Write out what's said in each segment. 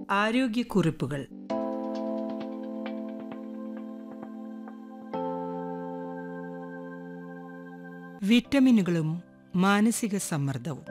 ആരോഗ്യക്കുറിപ്പുകൾ വിറ്റമിനുകളും മാനസിക സമ്മർദ്ദവും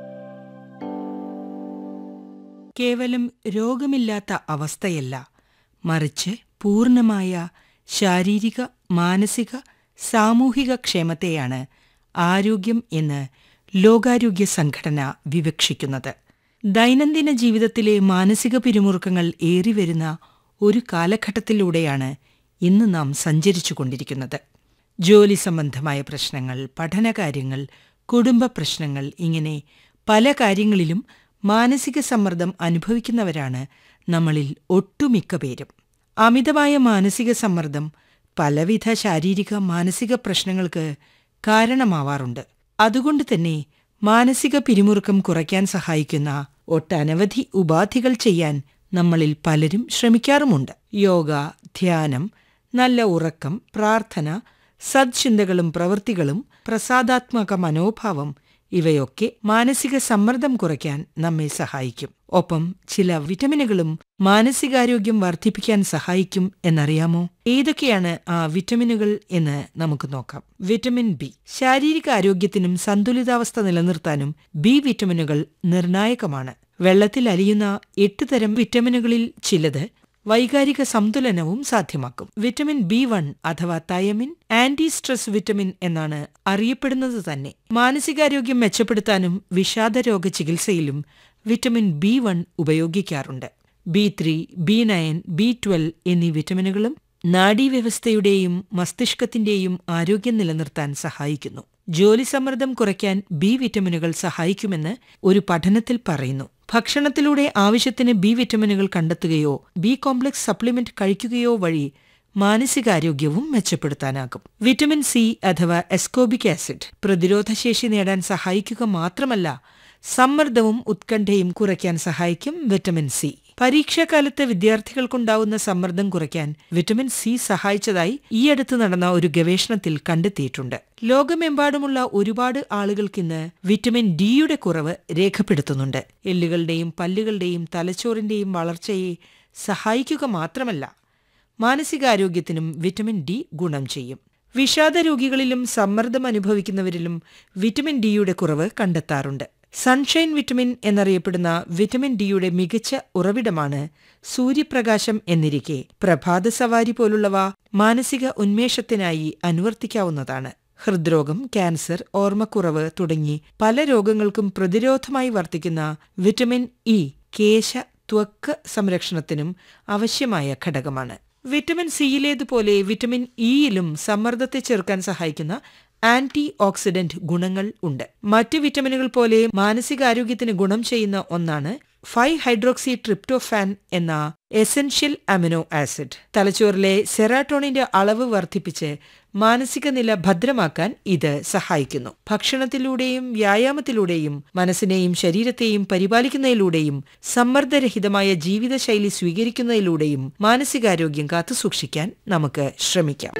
കേവലം രോഗമില്ലാത്ത അവസ്ഥയല്ല മറിച്ച് പൂർണ്ണമായ ശാരീരിക മാനസിക സാമൂഹിക ക്ഷേമത്തെയാണ് ആരോഗ്യം എന്ന് ലോകാരോഗ്യ സംഘടന വിവക്ഷിക്കുന്നത് ദൈനംദിന ജീവിതത്തിലെ മാനസിക പിരിമുറുക്കങ്ങൾ ഏറിവരുന്ന ഒരു കാലഘട്ടത്തിലൂടെയാണ് ഇന്ന് നാം സഞ്ചരിച്ചുകൊണ്ടിരിക്കുന്നത് ജോലി സംബന്ധമായ പ്രശ്നങ്ങൾ പഠനകാര്യങ്ങൾ കുടുംബ പ്രശ്നങ്ങൾ ഇങ്ങനെ പല കാര്യങ്ങളിലും മാനസിക സമ്മർദ്ദം അനുഭവിക്കുന്നവരാണ് നമ്മളിൽ ഒട്ടുമിക്ക പേരും അമിതമായ മാനസിക സമ്മർദ്ദം പലവിധ ശാരീരിക മാനസിക പ്രശ്നങ്ങൾക്ക് കാരണമാവാറുണ്ട് അതുകൊണ്ട് തന്നെ മാനസിക പിരിമുറുക്കം കുറയ്ക്കാൻ സഹായിക്കുന്ന ഒട്ടനവധി ഉപാധികൾ ചെയ്യാൻ നമ്മളിൽ പലരും ശ്രമിക്കാറുമുണ്ട് യോഗ ധ്യാനം നല്ല ഉറക്കം പ്രാർത്ഥന സദ്ചിന്തകളും പ്രവൃത്തികളും പ്രസാദാത്മക മനോഭാവം ഇവയൊക്കെ മാനസിക സമ്മർദ്ദം കുറയ്ക്കാൻ നമ്മെ സഹായിക്കും ഒപ്പം ചില വിറ്റമിനുകളും മാനസികാരോഗ്യം വർദ്ധിപ്പിക്കാൻ സഹായിക്കും എന്നറിയാമോ ഏതൊക്കെയാണ് ആ വിറ്റമിനുകൾ എന്ന് നമുക്ക് നോക്കാം വിറ്റമിൻ ബി ശാരീരിക ആരോഗ്യത്തിനും സന്തുലിതാവസ്ഥ നിലനിർത്താനും ബി വിറ്റമിനുകൾ നിർണായകമാണ് വെള്ളത്തിൽ അലിയുന്ന എട്ട് തരം വിറ്റമിനുകളിൽ ചിലത് വൈകാരിക സന്തുലനവും സാധ്യമാക്കും വിറ്റമിൻ ബി വൺ അഥവാ തയമിൻ ആന്റി സ്ട്രെസ് വിറ്റമിൻ എന്നാണ് അറിയപ്പെടുന്നത് തന്നെ മാനസികാരോഗ്യം മെച്ചപ്പെടുത്താനും വിഷാദരോഗ ചികിത്സയിലും വിറ്റമിൻ ബി ഉപയോഗിക്കാറുണ്ട് B three B nine B twelve എന്നീ വിറ്റമിനുകളും നാഡീവ്യവസ്ഥയുടെയും മസ്തിഷ്കത്തിന്റെയും ആരോഗ്യം നിലനിർത്താൻ സഹായിക്കുന്നു ജോലി സമ്മർദ്ദം കുറയ്ക്കാൻ ബി വിറ്റമിനുകൾ സഹായിക്കുമെന്ന് ഒരു പഠനത്തിൽ പറയുന്നു ഭക്ഷണത്തിലൂടെ ആവശ്യത്തിന് ബി വിറ്റമിനുകൾ കണ്ടെത്തുകയോ ബി കോംപ്ലക്സ് സപ്ലിമെന്റ് കഴിക്കുകയോ വഴി മാനസികാരോഗ്യവും മെച്ചപ്പെടുത്താനാകും വിറ്റമിൻ സി അഥവാ എസ്കോബിക് ആസിഡ് പ്രതിരോധശേഷി നേടാൻ സഹായിക്കുക മാത്രമല്ല സമ്മർദ്ദവും ഉത്കണ്ഠയും കുറയ്ക്കാൻ സഹായിക്കും വിറ്റമിൻ സി പരീക്ഷാകാലത്ത് വിദ്യാർത്ഥികൾക്കുണ്ടാവുന്ന സമ്മർദ്ദം കുറയ്ക്കാൻ വിറ്റമിൻ സി സഹായിച്ചതായി ഈയടുത്ത് നടന്ന ഒരു ഗവേഷണത്തിൽ കണ്ടെത്തിയിട്ടുണ്ട് ലോകമെമ്പാടുമുള്ള ഒരുപാട് ആളുകൾക്കിന്ന് വിറ്റമിൻ ഡിയുടെ കുറവ് രേഖപ്പെടുത്തുന്നുണ്ട് എല്ലുകളുടെയും പല്ലുകളുടെയും തലച്ചോറിന്റെയും വളർച്ചയെ സഹായിക്കുക മാത്രമല്ല മാനസികാരോഗ്യത്തിനും വിറ്റമിൻ ഡി ഗുണം ചെയ്യും വിഷാദ രോഗികളിലും സമ്മർദ്ദം അനുഭവിക്കുന്നവരിലും വിറ്റമിൻ ഡിയുടെ കുറവ് കണ്ടെത്താറുണ്ട് സൺഷൈൻ വിറ്റമിൻ എന്നറിയപ്പെടുന്ന വിറ്റമിൻ ഡിയുടെ മികച്ച ഉറവിടമാണ് സൂര്യപ്രകാശം എന്നിരിക്കെ പ്രഭാത സവാരി പോലുള്ളവ മാനസിക ഉന്മേഷത്തിനായി അനുവർത്തിക്കാവുന്നതാണ് ഹൃദ്രോഗം ക്യാൻസർ ഓർമ്മക്കുറവ് തുടങ്ങി പല രോഗങ്ങൾക്കും പ്രതിരോധമായി വർത്തിക്കുന്ന വിറ്റമിൻ ഇ കേശ ത്വക്ക് സംരക്ഷണത്തിനും ആവശ്യമായ ഘടകമാണ് വിറ്റമിൻ സിയിലേതുപോലെ വിറ്റമിൻ ഇയിലും സമ്മർദ്ദത്തെ ചെറുക്കാൻ സഹായിക്കുന്ന ആന്റി ഓക്സിഡന്റ് ഗുണങ്ങൾ ഉണ്ട് മറ്റ് വിറ്റമിനുകൾ പോലെ മാനസികാരോഗ്യത്തിന് ഗുണം ചെയ്യുന്ന ഒന്നാണ് ഫൈവ് ഹൈഡ്രോക്സി ട്രിപ്റ്റോഫാൻ എന്ന എസെൻഷ്യൽ അമിനോ ആസിഡ് തലച്ചോറിലെ സെറാട്ടോണിന്റെ അളവ് വർദ്ധിപ്പിച്ച് മാനസിക നില ഭദ്രമാക്കാൻ ഇത് സഹായിക്കുന്നു ഭക്ഷണത്തിലൂടെയും വ്യായാമത്തിലൂടെയും മനസ്സിനെയും ശരീരത്തെയും പരിപാലിക്കുന്നതിലൂടെയും സമ്മർദ്ദരഹിതമായ ജീവിതശൈലി സ്വീകരിക്കുന്നതിലൂടെയും മാനസികാരോഗ്യം കാത്തുസൂക്ഷിക്കാൻ നമുക്ക് ശ്രമിക്കാം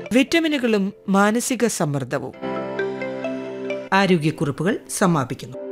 വിറ്റമിനുകളും മാനസിക സമ്മർദ്ദവും ആരോഗ്യക്കുറിപ്പുകൾ സമാപിക്കുന്നു